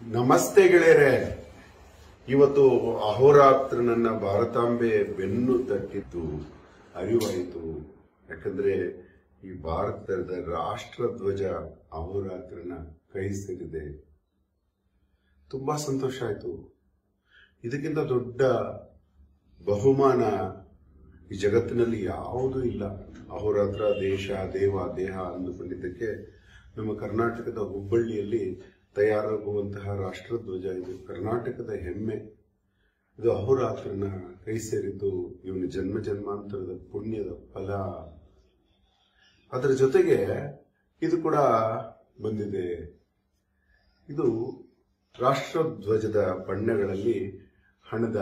ನಮಸ್ತೆ ಗೆಳೆಯರೆ ಇವತ್ತು ಅಹೋರಾತ್ರನನ್ನ ಭಾರತಾಂಬೆ ಬೆನ್ನು ತಟ್ಟಿದ್ದು ಅರಿವಾಯಿತು ಯಾಕಂದ್ರೆ ಈ ಭಾರತದ ರಾಷ್ಟ್ರಧ್ವಜ ಅಹೋರಾತ್ರನ ಕೈ ಸೇರಿದೆ ತುಂಬಾ ಸಂತೋಷ ಆಯ್ತು ಇದಕ್ಕಿಂತ ದೊಡ್ಡ ಬಹುಮಾನ ಈ ಜಗತ್ತಿನಲ್ಲಿ ಯಾವುದೂ ಇಲ್ಲ ಅಹೋರಾತ್ರ ದೇಶ ದೇವ ದೇಹ ಅಂದುಕೊಂಡಿದ್ದಕ್ಕೆ ನಮ್ಮ ಕರ್ನಾಟಕದ ಹುಬ್ಬಳ್ಳಿಯಲ್ಲಿ ತಯಾರಾಗುವಂತಹ ರಾಷ್ಟ್ರಧ್ವಜ ಇದು ಕರ್ನಾಟಕದ ಹೆಮ್ಮೆ ಇದು ಅಹೋರಾತ್ರನ ಕೈ ಸೇರಿದ್ದು ಇವನ ಜನ್ಮ ಜನ್ಮಾಂತರದ ಪುಣ್ಯದ ಫಲ ಅದರ ಜೊತೆಗೆ ಇದು ಕೂಡ ಬಂದಿದೆ ಇದು ರಾಷ್ಟ್ರಧ್ವಜದ ಬಣ್ಣಗಳಲ್ಲಿ ಹಣದ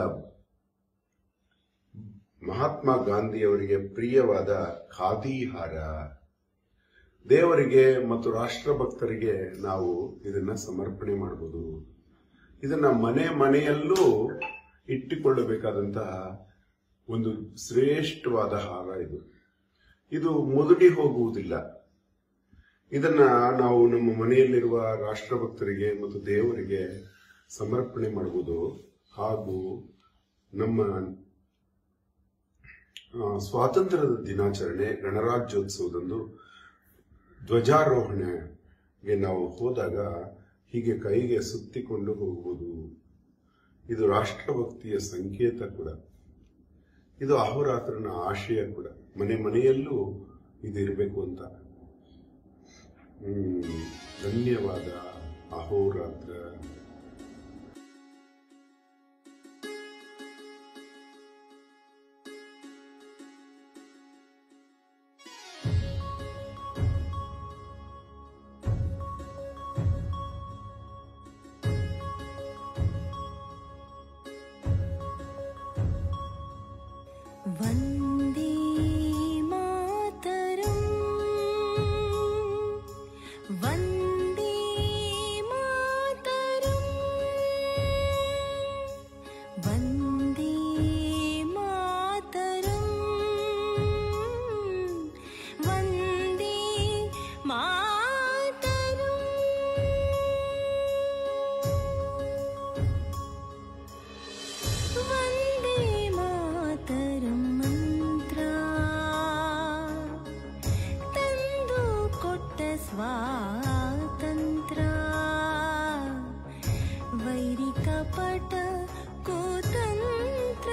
ಮಹಾತ್ಮ ಗಾಂಧಿಯವರಿಗೆ ಪ್ರಿಯವಾದ ಖಾದಿ ಹಾರ ದೇವರಿಗೆ ಮತ್ತು ರಾಷ್ಟ್ರಭಕ್ತರಿಗೆ ನಾವು ಇದನ್ನ ಸಮರ್ಪಣೆ ಮಾಡಬಹುದು ಇದನ್ನ ಮನೆ ಮನೆಯಲ್ಲೂ ಇಟ್ಟುಕೊಳ್ಳಬೇಕಾದಂತಹ ಒಂದು ಶ್ರೇಷ್ಠವಾದ ಹಾರ ಇದು ಇದು ಮುದುಡಿ ಹೋಗುವುದಿಲ್ಲ ಇದನ್ನ ನಾವು ನಮ್ಮ ಮನೆಯಲ್ಲಿರುವ ರಾಷ್ಟ್ರಭಕ್ತರಿಗೆ ಮತ್ತು ದೇವರಿಗೆ ಸಮರ್ಪಣೆ ಮಾಡುವುದು ಹಾಗೂ ನಮ್ಮ ಆ, ಸ್ವಾತಂತ್ರ್ಯದ ದಿನಾಚರಣೆ ಗಣರಾಜ್ಯೋತ್ಸವದಂದು ಧ್ವಜಾರೋಹಣೆಗೆ ನಾವು ಹೋದಾಗ ಹೀಗೆ ಕೈಗೆ ಸುತ್ತಿಕೊಂಡು ಹೋಗುವುದು ಇದು ರಾಷ್ಟ್ರಭಕ್ತಿಯ ಸಂಕೇತ ಕೂಡ ಇದು ಅಹೋರಾತ್ರನ ಆಶಯ ಕೂಡ ಮನೆ ಮನೆಯಲ್ಲೂ ಇದು ಇರಬೇಕು ಅಂತ ಹ್ಮ್ ಧನ್ಯವಾದ ಅಹೋರಾತ್ರ वन्दे मातरम् वन्दे मातरम् वन्दे मातरम् वन्दे मातरम् वन्दे मातरं मन्त्र ತಂದು ಕೊಟ್ಟ ಸ್ವಾತಂತ್ರ್ಯ ವೈರಿ ಕಪಟ ಕುತಂತ್ರ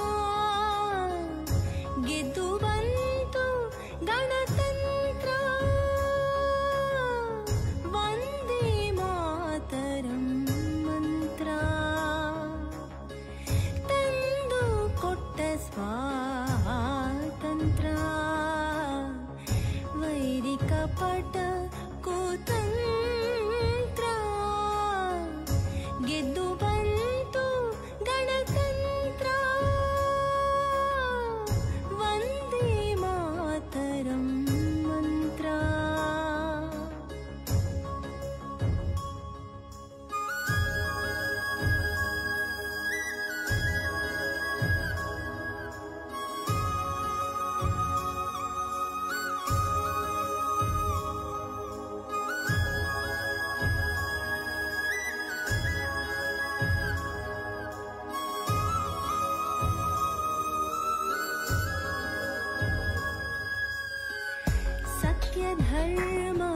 ಗೆದ್ದು ಬಂತು ಗಣತಂತ್ರ ವಂದೇ ಮಾತರಂ ಮಂತ್ರ ತಂದು ಕೊಟ್ಟ ಸ್ವಾತಂತ್ರ್ಯ ವೈರಿ ಕಪಟ ಕುತಂತ್ರ ಗೆದ್ದು ಬಂತು ಗಣತಂತ್ರ ವಂದೇ ಮಾತರಂ ಮಂತ್ರ ಸತ್ಯ ಧರ್ಮ